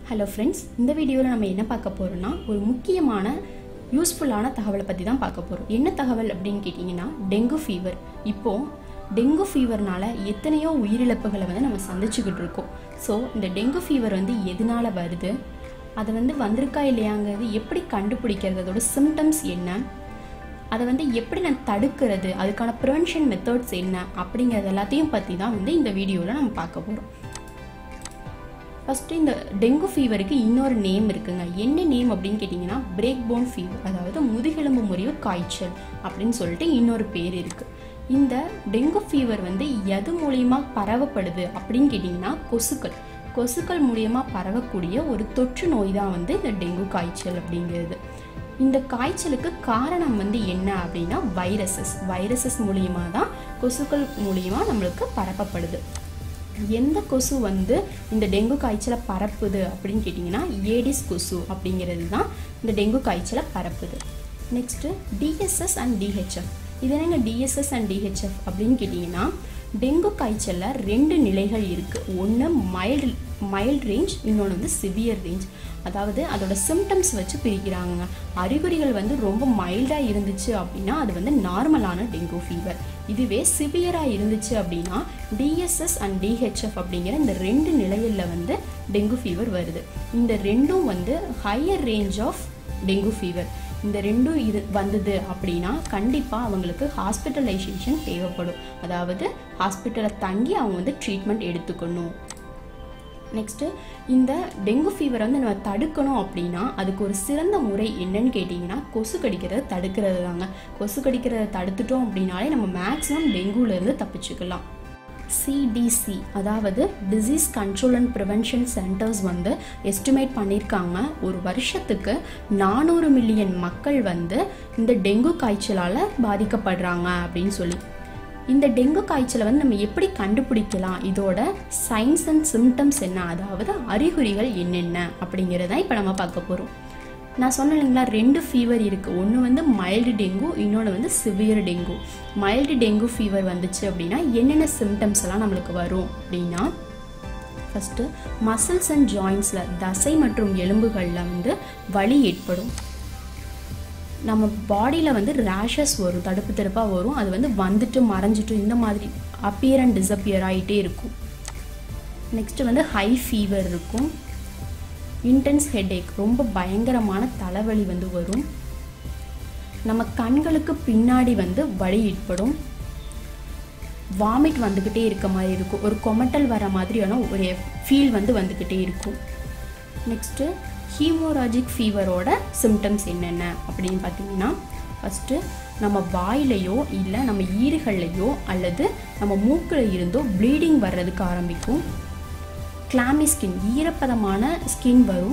hello friends இந்த வீடியோவில் நம்ம என்ன பார்க்க போகிறோம்னா ஒரு முக்கியமான யூஸ்ஃபுல்லான தகவலை பற்றி தான் பார்க்க போகிறோம் என்ன தகவல் அப்படின்னு கேட்டிங்கன்னா டெங்கு ஃபீவர் இப்போது டெங்கு ஃபீவர்னால எத்தனையோ உயிரிழப்புகளை வந்து நம்ம சந்திச்சுக்கிட்டு இருக்கோம் ஸோ இந்த டெங்கு ஃபீவர் வந்து எதனால வருது அது வந்து வந்திருக்கா இல்லையாங்கிறது எப்படி கண்டுபிடிக்கிறது அதோட சிம்டம்ஸ் என்ன அதை வந்து எப்படி நான் தடுக்கிறது அதுக்கான ப்ரிவென்ஷன் மெத்தட்ஸ் என்ன அப்படிங்கிறது எல்லாத்தையும் பற்றி தான் வந்து இந்த வீடியோவில் நம்ம பார்க்க போகிறோம் ஃபஸ்ட்டு இந்த டெங்கு ஃபீவருக்கு இன்னொரு நேம் இருக்குங்க என்ன நேம் அப்படின்னு கேட்டிங்கன்னா பிரேக் போன் ஃபீவர் அதாவது முதுகெலும்பு முறிவு காய்ச்சல் அப்படின்னு சொல்லிட்டு இன்னொரு பேர் இருக்குது இந்த டெங்கு ஃபீவர் வந்து எது மூலியமாக பரவப்படுது அப்படின்னு கேட்டிங்கன்னா கொசுக்கள் கொசுக்கள் மூலியமாக பரவக்கூடிய ஒரு தொற்று நோய் தான் வந்து இந்த டெங்கு காய்ச்சல் அப்படிங்கிறது இந்த காய்ச்சலுக்கு காரணம் வந்து என்ன அப்படின்னா வைரஸஸ் வைரஸஸ் மூலியமாக தான் கொசுக்கள் மூலியமாக நம்மளுக்கு பரப்பப்படுது எந்த கொசு வந்து இந்த டெங்கு காய்ச்சலை பரப்புது அப்படின்னு கேட்டிங்கன்னா ஏடிஸ் கொசு அப்படிங்கிறது தான் இந்த டெங்கு காய்ச்சலை பரப்புது நெக்ஸ்ட்டு டிஎஸ்எஸ் அண்ட் டிஹெச்எஃப் இது என்னங்க டிஎஸ்எஸ் அண்ட் டிஹெச்எஃப் அப்படின்னு கேட்டிங்கன்னா டெங்கு காய்ச்சலில் ரெண்டு நிலைகள் இருக்குது ஒன்று மைல்டு மைல்ட் ரேஞ்ச் இன்னொன்று வந்து சிவியர் ரேஞ்ச் அதாவது அதோட சிம்டம்ஸ் வச்சு பிரிக்கிறாங்க அறிகுறிகள் வந்து ரொம்ப மைல்டாக இருந்துச்சு அப்படின்னா அது வந்து நார்மலான டெங்கு ஃபீவர் இதுவே சிவியராக இருந்துச்சு அப்படின்னா டிஎஸ்எஸ் அண்ட் டிஹெச்எஃப் அப்படிங்கிற இந்த ரெண்டு நிலையில் வந்து டெங்கு ஃபீவர் வருது இந்த ரெண்டும் வந்து higher range of dengue fever இந்த ரெண்டும் இரு வந்தது அப்படின்னா கண்டிப்பாக அவங்களுக்கு ஹாஸ்பிட்டலைசேஷன் தேவைப்படும் அதாவது ஹாஸ்பிட்டலில் தங்கி அவங்க வந்து ட்ரீட்மெண்ட் எடுத்துக்கணும் நெக்ஸ்ட்டு இந்த டெங்கு ஃபீவரை வந்து நம்ம தடுக்கணும் அப்படின்னா அதுக்கு ஒரு சிறந்த முறை என்னன்னு கேட்டிங்கன்னா கொசு கடிக்கிறத தடுக்கிறது தாங்க கொசு கடிக்கிறத தடுத்துட்டோம் அப்படின்னாலே நம்ம மேக்ஸிமம் டெங்குலேருந்து தப்பிச்சுக்கலாம் சிடிசி அதாவது disease control and prevention centres வந்து எஸ்டிமேட் பண்ணியிருக்காங்க ஒரு வருஷத்துக்கு நானூறு மில்லியன் மக்கள் வந்து இந்த டெங்கு காய்ச்சலால் பாதிக்கப்படுறாங்க அப்படின்னு சொல்லி இந்த டெங்கு காய்ச்சலை வந்து நம்ம எப்படி கண்டுபிடிக்கலாம் இதோட சைன்ஸ் அண்ட் சிம்டம்ஸ் என்ன அதாவது அறிகுறிகள் என்னென்ன அப்படிங்கிறத இப்போ நம்ம பார்க்க போகிறோம் நான் சொன்னேன் இல்லைங்களா ரெண்டு ஃபீவர் இருக்குது ஒன்று வந்து மைல்டு டெங்கு இன்னொன்று வந்து severe dengue mild dengue fever வந்துச்சு அப்படின்னா என்னென்ன சிம்டம்ஸ் எல்லாம் நம்மளுக்கு வரும் அப்படின்னா ஃபஸ்ட்டு மசில்ஸ் அண்ட் ஜாயின்ஸில் தசை மற்றும் எலும்புகளில் வந்து வலி ஏற்படும் நம்ம பாடியில் வந்து ரேஷஸ் வரும் தடுப்பு தடுப்பாக வரும் அது வந்து வந்துட்டு மறைஞ்சிட்டு இந்த மாதிரி அப்பியர் அண்ட் டிஸப்பியர் ஆகிட்டே இருக்கும் நெக்ஸ்ட்டு வந்து ஹை ஃபீவர் இருக்கும் இன்டென்ஸ் ஹெட்ஏக் ரொம்ப பயங்கரமான தலைவலி வந்து வரும் நம்ம கண்களுக்கு பின்னாடி வந்து வலி ஏற்படும் வாமிட் வந்துக்கிட்டே இருக்க மாதிரி இருக்கும் ஒரு கொமட்டல் வர மாதிரியான ஒரு ஃபீல் வந்து வந்துக்கிட்டே இருக்கும் நெக்ஸ்ட்டு ஹீமோராஜிக் ஃபீவரோட சிம்டம்ஸ் என்னென்ன அப்படின்னு பார்த்தீங்கன்னா ஃபஸ்ட்டு நம்ம வாயிலையோ இல்லை நம்ம ஈறுகள்லையோ அல்லது நம்ம மூக்கில் இருந்தோ ப்ளீடிங் வர்றதுக்கு ஆரம்பிக்கும் கிளாமி ஸ்கின் ஈரப்பதமான ஸ்கின் வரும்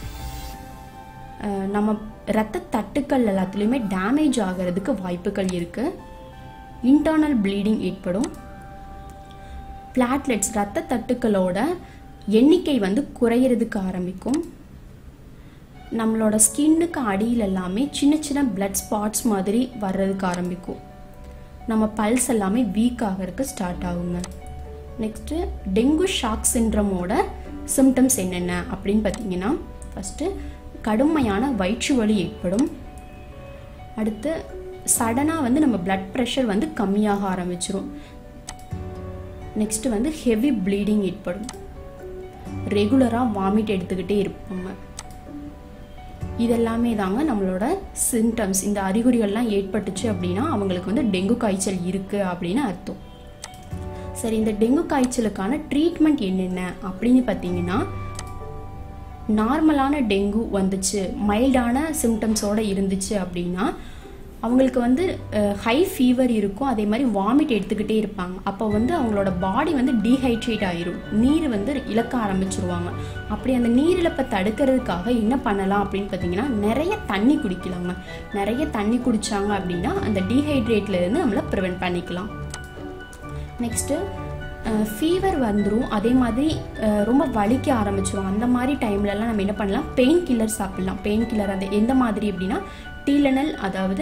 நம்ம ரத்த தட்டுக்கள் எல்லாத்துலேயுமே டேமேஜ் ஆகிறதுக்கு வாய்ப்புகள் இருக்குது இன்டர்னல் ப்ளீடிங் ஏற்படும் பிளாட்லெட்ஸ் ரத்த தட்டுக்களோட எண்ணிக்கை வந்து குறையிறதுக்கு ஆரம்பிக்கும் நம்மளோட ஸ்கின்னுக்கு அடியில் எல்லாமே சின்ன சின்ன பிளட் ஸ்பாட்ஸ் மாதிரி வர்றதுக்கு ஆரம்பிக்கும் நம்ம பல்ஸ் எல்லாமே வீக் ஆகிறதுக்கு ஸ்டார்ட் ஆகுங்க நெக்ஸ்ட்டு டெங்கு ஷாக் சின்ட்ரமோட சிம்டம்ஸ் என்னென்ன அப்படின்னு பார்த்தீங்கன்னா ஃபஸ்ட்டு கடுமையான வயிற்று வலி ஏற்படும் அடுத்து சடனாக வந்து நம்ம பிளட் ப்ரெஷர் வந்து கம்மியாக ஆரம்பிச்சிரும் நெக்ஸ்ட்டு வந்து ஹெவி ப்ளீடிங் ஏற்படும் ரெகுலராக வாமிட் எடுத்துக்கிட்டே இருப்பாங்க இதெல்லாமே தாங்க நம்மளோட சிம்டம்ஸ் இந்த அறிகுறிகள்லாம் ஏற்பட்டுச்சு அப்படின்னா அவங்களுக்கு வந்து டெங்கு காய்ச்சல் இருக்குது அப்படின்னு அர்த்தம் சரி இந்த டெங்கு காய்ச்சலுக்கான ட்ரீட்மெண்ட் என்னென்ன அப்படின்னு பார்த்தீங்கன்னா நார்மலான டெங்கு வந்துச்சு மைல்டான சிம்டம்ஸோடு இருந்துச்சு அப்படின்னா அவங்களுக்கு வந்து ஹை ஃபீவர் இருக்கும் அதே மாதிரி வாமிட் எடுத்துக்கிட்டே இருப்பாங்க அப்போ வந்து அவங்களோட பாடி வந்து டீஹைட்ரேட் ஆயிரும் நீர் வந்து இழக்க ஆரம்பிச்சிருவாங்க அப்படி அந்த நீர் இழப்பை தடுக்கிறதுக்காக என்ன பண்ணலாம் அப்படின்னு பார்த்தீங்கன்னா நிறைய தண்ணி குடிக்கலாங்க நிறைய தண்ணி குடித்தாங்க அப்படின்னா அந்த டீஹைட்ரேட்லேருந்து நம்மளை ப்ரிவெண்ட் பண்ணிக்கலாம் நெக்ஸ்ட்டு ஃபீவர் வந்துடும் அதே மாதிரி ரொம்ப வலிக்க ஆரம்பிச்சிடும் அந்த மாதிரி டைம்லலாம் நம்ம என்ன பண்ணலாம் பெயின் கில்லர் சாப்பிட்லாம் பெயின் கில்லர் அந்த எந்த மாதிரி அப்படின்னா டீலனல் அதாவது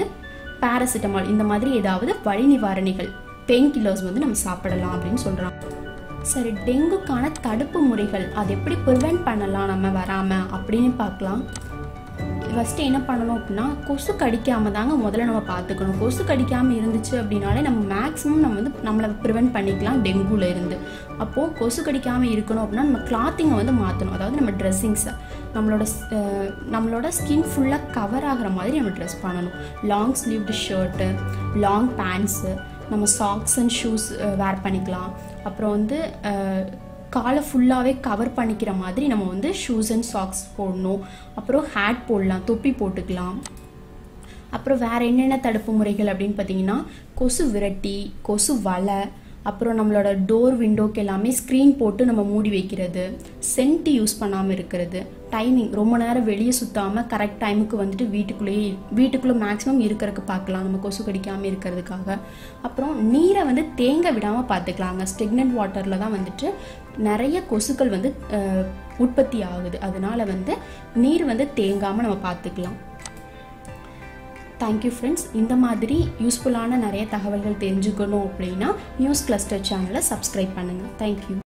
பேராசிட்டமால் இந்த மாதிரி ஏதாவது வலி நிவாரணிகள் பெயின் கில்லர்ஸ் வந்து நம்ம சாப்பிடலாம் அப்படின்னு சொல்கிறாங்க சரி டெங்குக்கான தடுப்பு முறைகள் அது எப்படி ப்ரிவெண்ட் பண்ணலாம் நம்ம வராமல் அப்படின்னு பார்க்கலாம் ஃபஸ்ட்டு என்ன பண்ணணும் அப்படின்னா கொசு கடிக்காமல் தாங்க முதல்ல நம்ம பார்த்துக்கணும் கொசு கடிக்காமல் இருந்துச்சு அப்படின்னாலே நம்ம மேக்ஸிமம் நம்ம வந்து நம்மளை ப்ரிவெண்ட் பண்ணிக்கலாம் டெங்குல இருந்து அப்போது கொசு கடிக்காமல் இருக்கணும் அப்படின்னா நம்ம கிளாத்திங்கை வந்து மாற்றணும் அதாவது நம்ம ட்ரெஸ்ஸிங்ஸை நம்மளோட அஹ், நம்மளோட ஸ்கின் ஃபுல்லாக கவர் ஆகிற மாதிரி நம்ம ட்ரெஸ் பண்ணணும் long sleeved shirt long pants நம்ம சாக்ஸ் அண்ட் ஷூஸ் வேர் பண்ணிக்கலாம் அப்புறம் வந்து அஹ், காலை ஃபுல்லாகவே கவர் பண்ணிக்கிற மாதிரி நம்ம வந்து ஷூஸ் அண்ட் சாக்ஸ் போடணும் அப்புறம் ஹேட் போடலாம் தொப்பி போட்டுக்கலாம் அப்புறம் வேறு என்னென்ன தடுப்பு முறைகள் அப்படின்னு பார்த்தீங்கன்னா கொசு விரட்டி கொசு வலை அப்புறம் நம்மளோட டோர் விண்டோக்கு எல்லாமே ஸ்க்ரீன் போட்டு நம்ம மூடி வைக்கிறது சென்ட் யூஸ் பண்ணாமல் இருக்கிறது டைமிங் ரொம்ப நேரம் வெளியே சுத்தாமல் கரெக்ட் டைமுக்கு வந்துட்டு வீட்டுக்குள்ளேயே வீட்டுக்குள்ளே மேக்ஸிமம் இருக்கிறதுக்கு பார்க்கலாம் நம்ம கொசு கடிக்காமல் இருக்கிறதுக்காக அப்புறம் நீரை வந்து தேங்க விடாமல் பார்த்துக்கலாங்க ஸ்டெக்னட் வாட்டரில் தான் வந்துட்டு நிறைய கொசுக்கள் வந்து அஹ், உற்பத்தி ஆகுது அதனால வந்து நீர் வந்து தேங்காமல் நம்ம பார்த்துக்கலாம் தேங்க்யூ ஃப்ரெண்ட்ஸ் இந்த மாதிரி யூஸ்ஃபுல்லான நிறைய தகவல்கள் தெரிஞ்சுக்கணும் அப்படின்னா நியூஸ் கிளஸ்டர் சேனலை சப்ஸ்கிரைப் பண்ணுங்கள் தேங்க்யூ